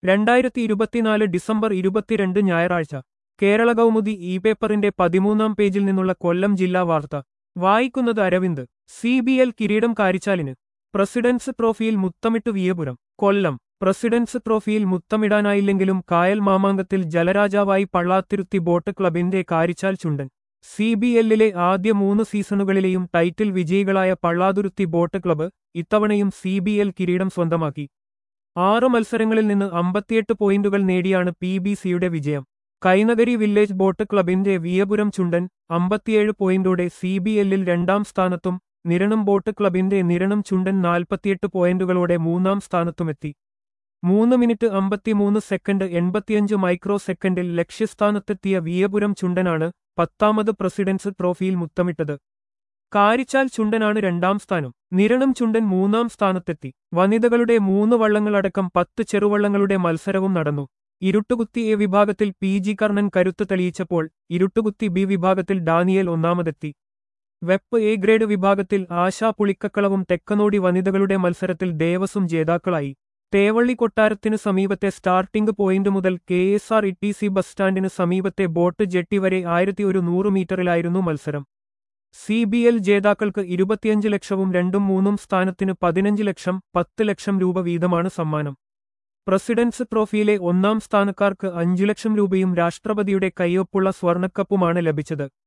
രണ്ടായിരത്തി ഇരുപത്തിനാല് ഡിസംബർ ഇരുപത്തിരണ്ട് ഞായറാഴ്ച കേരള കൗമുദി ഇ പേപ്പറിന്റെ പതിമൂന്നാം പേജിൽ നിന്നുള്ള കൊല്ലം ജില്ലാ വാർത്ത വായിക്കുന്നത് അരവിന്ദ് സി ബി എൽ കിരീടം കാരിച്ചാലിന് പ്രസിഡൻസ് ട്രോഫിയിൽ മുത്തമിട്ട് വിയപുരം കൊല്ലം പ്രസിഡൻസ് ട്രോഫിയിൽ മുത്തമിടാനായില്ലെങ്കിലും കായൽ മാമാങ്കത്തിൽ ജലരാജാവായി പള്ളാത്തിരുത്തി ബോട്ട് ക്ലബിന്റെ കാരിച്ചാൽ ചുണ്ടൻ സി ബി എല്ലിലെ ആദ്യ മൂന്ന് സീസണുകളിലെയും ടൈറ്റിൽ വിജയികളായ പള്ളാതുരുത്തി ബോട്ട് ക്ലബ്ബ് ഇത്തവണയും സി ബി എൽ കിരീടം സ്വന്തമാക്കി ആറ് മത്സരങ്ങളിൽ നിന്ന് അമ്പത്തിയെട്ട് പോയിന്റുകൾ നേടിയാണ് പി ബി സിയുടെ വിജയം കൈനഗരി വില്ലേജ് ബോട്ട് ക്ലബിന്റെ വിയപുരം ചുണ്ടൻ അമ്പത്തിയേഴ് പോയിന്റോടെ സി ബി എല്ലിൽ രണ്ടാം സ്ഥാനത്തും നിരണം ബോട്ട് ക്ലബിന്റെ നിരണം ചുണ്ടൻ നാൽപ്പത്തിയെട്ട് പോയിന്റുകളോടെ മൂന്നാം സ്ഥാനത്തുമെത്തി മൂന്ന് മിനിറ്റ് അമ്പത്തിമൂന്ന് സെക്കൻഡ് എൺപത്തിയഞ്ച് മൈക്രോ സെക്കൻഡിൽ ലക്ഷ്യസ്ഥാനത്തെത്തിയ വിയപുരം ചുണ്ടനാണ് പത്താമത് പ്രസിഡൻസ് ട്രോഫിയിൽ മുത്തമിട്ടത് കാരിച്ചാൽ ചുണ്ടനാണ് രണ്ടാം സ്ഥാനം നിരണം ചുണ്ടൻ മൂന്നാം സ്ഥാനത്തെത്തി വനിതകളുടെ മൂന്ന് വള്ളങ്ങളടക്കം പത്ത് ചെറുവള്ളങ്ങളുടെ മത്സരവും നടന്നു ഇരുട്ടുകുത്തി എ വിഭാഗത്തിൽ പി ജി കർണൻ കരുത്ത് തെളിയിച്ചപ്പോൾ ഇരുട്ടുകുത്തി ബി വിഭാഗത്തിൽ ഡാനിയൽ ഒന്നാമതെത്തി വെപ്പ് എ ഗ്രേഡ് വിഭാഗത്തിൽ ആശാ പുളിക്കക്കളവും തെക്കനോടി വനിതകളുടെ മത്സരത്തിൽ ദേവസും ജേതാക്കളായി തേവള്ളി കൊട്ടാരത്തിന് സമീപത്തെ സ്റ്റാർട്ടിംഗ് പോയിന്റ് മുതൽ K S R T C bus ബസ് സ്റ്റാൻഡിന് സമീപത്തെ ബോട്ട് ജെട്ടി വരെ ആയിരത്തി ഒരു നൂറ് മീറ്ററിലായിരുന്നു മത്സരം സി ബി എൽ ജേതാക്കൾക്ക് ഇരുപത്തിയഞ്ച് ലക്ഷവും രണ്ടും മൂന്നും സ്ഥാനത്തിന് പതിനഞ്ച് ലക്ഷം പത്ത് ലക്ഷം രൂപ വീതമാണ് സമ്മാനം പ്രസിഡൻസ് ട്രോഫിയിലെ ഒന്നാം സ്ഥാനക്കാർക്ക് അഞ്ചു ലക്ഷം രൂപയും രാഷ്ട്രപതിയുടെ കയ്യൊപ്പുള്ള സ്വർണക്കപ്പുമാണ് ലഭിച്ചത്